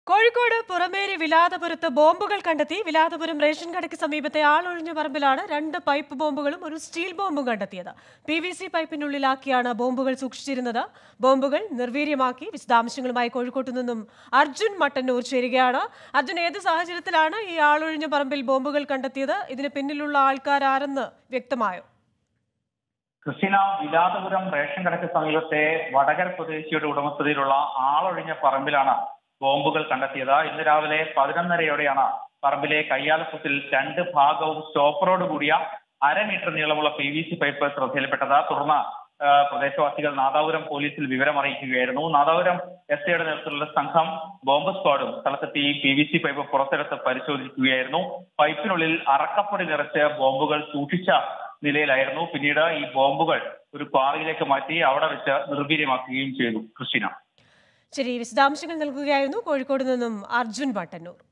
കോഴിക്കോട് പുറമേരി വിലാതപുരത്ത് ബോംബുകൾ കണ്ടെത്തി വിലാതപുരം റേഷൻ കടയ്ക്ക് സമീപത്തെ ആളൊഴിഞ്ഞ പറമ്പിലാണ് രണ്ട് പൈപ്പ് ബോംബുകളും ഒരു സ്റ്റീൽ ബോംബും കണ്ടെത്തിയത് പി വി സി പൈപ്പിനുള്ളിലാക്കിയാണ് ബോംബുകൾ സൂക്ഷിച്ചിരുന്നത് ബോംബുകൾ നിർവീര്യമാക്കി വിശദാംശങ്ങളുമായി കോഴിക്കോട്ട് നിന്നും അർജുൻ മട്ടന്നൂർ ചേരുകയാണ് അർജുൻ ഏത് സാഹചര്യത്തിലാണ് ഈ ആളൊഴിഞ്ഞ പറമ്പിൽ ബോംബുകൾ കണ്ടെത്തിയത് ഇതിന് പിന്നിലുള്ള ആൾക്കാരാരെന്ന് വ്യക്തമായോ ക്രിസ്റ്റിന വിലാതപുരം റേഷൻ കടയ്ക്ക് സമീപത്തെ വടകര സ്വദേശിയുടെ ഉടമസ്ഥതയിലുള്ള ആളൊഴിഞ്ഞ പറമ്പിലാണ് ബോംബുകൾ കണ്ടെത്തിയത് ഇന്ന് രാവിലെ പതിനൊന്നരയോടെയാണ് പറമ്പിലെ കയ്യാലപ്പത്തിൽ രണ്ട് ഭാഗവും സ്റ്റോപ്പറോട് കൂടിയ അര മീറ്റർ നീളമുള്ള പി വി സി പൈപ്പ് ശ്രദ്ധയിൽപ്പെട്ടത് തുടർന്ന് ആ, പ്രദേശവാസികൾ നാദാപുരം പോലീസിൽ വിവരം അറിയിക്കുകയായിരുന്നു നാദാപുരം എസ് ഐയുടെ നേതൃത്വത്തിലുള്ള സംഘം ബോംബ് സ്ക്വാഡും സ്ഥലത്തെത്തി പി വി സി പൈപ്പ് പുറത്തെടുത്ത് പരിശോധിക്കുകയായിരുന്നു പൈപ്പിനുള്ളിൽ അറക്കപ്പൊടി നിറച്ച് ബോംബുകൾ സൂക്ഷിച്ച നിലയിലായിരുന്നു പിന്നീട് ഈ ബോംബുകൾ ഒരു ക്വാറിയിലേക്ക് മാറ്റി അവിടെ വെച്ച് നിർവീര്യമാക്കുകയും ചെയ്തു ക്രിസ്റ്റിന ശരി വിശദാംശങ്ങൾ നൽകുകയായിരുന്നു കോഴിക്കോട് നിന്നും അർജുൻ മട്ടന്നൂർ